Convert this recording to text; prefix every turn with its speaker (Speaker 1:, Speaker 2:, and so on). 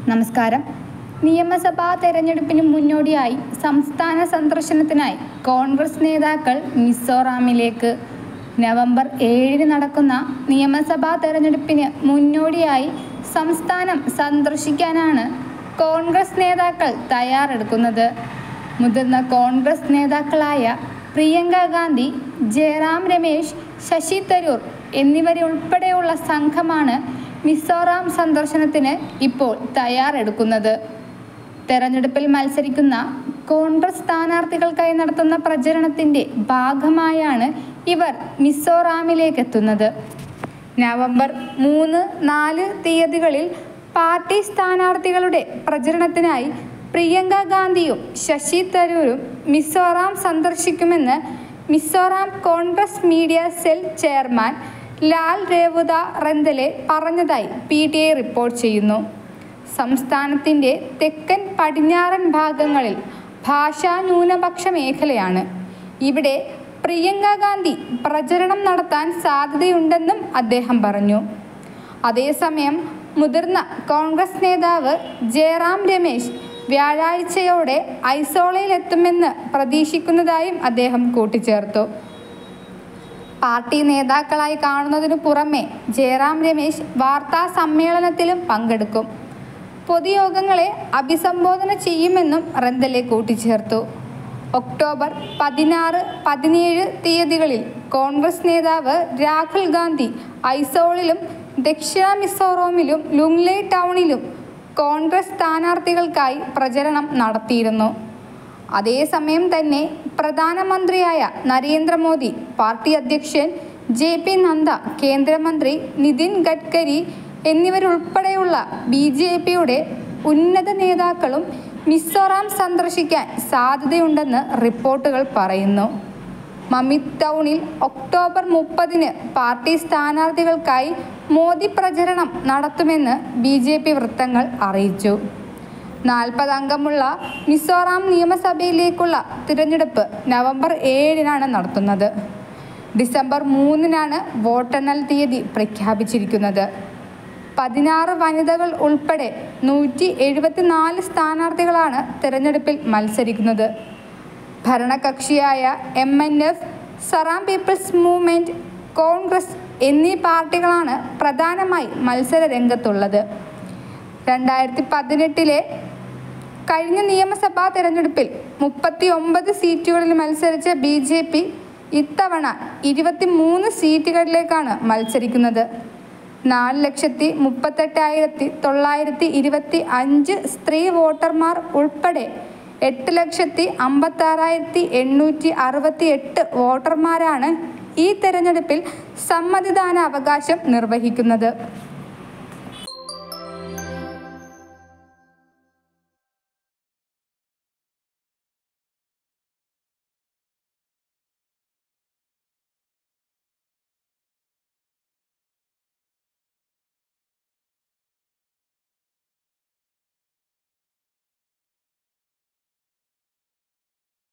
Speaker 1: നമസ്കാരം നിയമസഭാ തെരഞ്ഞെടുപ്പിന് മുന്നോടിയായി സംസ്ഥാന സന്ദർശനത്തിനായി കോൺഗ്രസ് നേതാക്കൾ മിസോറാമിലേക്ക് നവംബർ ഏഴിന് നടക്കുന്ന നിയമസഭാ തെരഞ്ഞെടുപ്പിന് മുന്നോടിയായി സംസ്ഥാനം സന്ദർശിക്കാനാണ് കോൺഗ്രസ് നേതാക്കൾ തയ്യാറെടുക്കുന്നത് മുതിർന്ന കോൺഗ്രസ് നേതാക്കളായ പ്രിയങ്ക ഗാന്ധി ജയറാം രമേശ് ശശി തരൂർ എന്നിവരുൾപ്പെടെയുള്ള സംഘമാണ് മിസോറാം സന്ദർശനത്തിന് ഇപ്പോൾ തയ്യാറെടുക്കുന്നത് തെരഞ്ഞെടുപ്പിൽ മത്സരിക്കുന്ന കോൺഗ്രസ് സ്ഥാനാർത്ഥികൾക്കായി നടത്തുന്ന പ്രചരണത്തിന്റെ ഭാഗമായാണ് ഇവർ മിസോറാമിലേക്ക് എത്തുന്നത് നവംബർ മൂന്ന് നാല് തീയതികളിൽ പാർട്ടി സ്ഥാനാർത്ഥികളുടെ പ്രചരണത്തിനായി പ്രിയങ്ക ഗാന്ധിയും ശശി തരൂരും മിസോറാം സന്ദർശിക്കുമെന്ന് Mizoram Congress media cell chairman Lal Revuda Renthlei പറഞ്ഞതായി പി ടി ഐ റിപ്പോർട്ട് ചെയ്യുന്നു സംസ്ഥാനത്തിൻ്റെ തെക്കൻ പടിഞ്ഞാറൻ ഭാഗങ്ങളിൽ ഭാഷാ ന്യൂനപക്ഷ മേഖലയാണ് ഇവിടെ പ്രിയങ്ക ഗാന്ധി പ്രചരണം നടത്താൻ സാധ്യതയുണ്ടെന്നും അദ്ദേഹം പറഞ്ഞു അതേസമയം മുതിർന്ന കോൺഗ്രസ് നേതാവ് ജയറാം രമേശ് വ്യാഴാഴ്ചയോടെ ഐസോളയിലെത്തുമെന്ന് പ്രതീക്ഷിക്കുന്നതായും അദ്ദേഹം കൂട്ടിച്ചേർത്തു പാർട്ടി നേതാക്കളായി കാണുന്നതിനു പുറമെ ജയറാം രമേശ് വാർത്താ സമ്മേളനത്തിലും പങ്കെടുക്കും പൊതുയോഗങ്ങളെ അഭിസംബോധന ചെയ്യുമെന്നും റന്തലെ കൂട്ടിച്ചേർത്തു ഒക്ടോബർ പതിനാറ് പതിനേഴ് തീയതികളിൽ കോൺഗ്രസ് നേതാവ് രാഹുൽ ഗാന്ധി ഐസോളിലും ദക്ഷിണ മിസോറോമിലും ലുങ്ലെ ടൗണിലും കോൺഗ്രസ് സ്ഥാനാർത്ഥികൾക്കായി പ്രചരണം നടത്തിയിരുന്നു അതേസമയം തന്നെ പ്രധാനമന്ത്രിയായ നരേന്ദ്രമോദി പാർട്ടി അധ്യക്ഷൻ ജെ പി നദ്ദ കേന്ദ്രമന്ത്രി നിതിൻ ഗഡ്കരി എന്നിവരുൾപ്പെടെയുള്ള ബി ജെ പിയുടെ ഉന്നത നേതാക്കളും മിസോറാം സന്ദർശിക്കാൻ സാധ്യതയുണ്ടെന്ന് റിപ്പോർട്ടുകൾ പറയുന്നു മമിത് ടൗണിൽ ഒക്ടോബർ മുപ്പതിന് പാർട്ടി സ്ഥാനാർത്ഥികൾക്കായി മോദി പ്രചരണം നടത്തുമെന്ന് ബി ജെ പി വൃത്തങ്ങൾ അറിയിച്ചു നാൽപ്പത് അംഗമുള്ള മിസോറാം നിയമസഭയിലേക്കുള്ള തിരഞ്ഞെടുപ്പ് നവംബർ ഏഴിനാണ് നടത്തുന്നത് ഡിസംബർ മൂന്നിനാണ് വോട്ടെണ്ണൽ തീയതി പ്രഖ്യാപിച്ചിരിക്കുന്നത് പതിനാറ് വനിതകൾ ഉൾപ്പെടെ നൂറ്റി എഴുപത്തിനാല് സ്ഥാനാർത്ഥികളാണ് തിരഞ്ഞെടുപ്പിൽ മത്സരിക്കുന്നത് ഭരണകക്ഷിയായ M N F Zoram people's movement Congress എന്നീ പാർട്ടികളാണ് പ്രധാനമായി മത്സര രംഗത്തുള്ളത് രണ്ടായിരത്തി പതിനെട്ടിലെ കഴിഞ്ഞ നിയമസഭാ തെരഞ്ഞെടുപ്പിൽ മുപ്പത്തി ഒമ്പത് സീറ്റുകളിൽ മത്സരിച്ച ബി ജെ പി ഇത്തവണ ഇരുപത്തി മൂന്ന് സീറ്റുകളിലേക്കാണ് മത്സരിക്കുന്നത് നാല് ലക്ഷത്തി മുപ്പത്തെട്ടായിരത്തി തൊള്ളായിരത്തി ഇരുപത്തി അഞ്ച് സ്ത്രീ വോട്ടർമാർ ഉൾപ്പെടെ എട്ട് ലക്ഷത്തി അമ്പത്താറായിരത്തി എണ്ണൂറ്റി അറുപത്തി എട്ട് വോട്ടർമാരാണ് ഈ തെരഞ്ഞെടുപ്പിൽ സമ്മതിദാന അവകാശം നിർവഹിക്കുന്നത്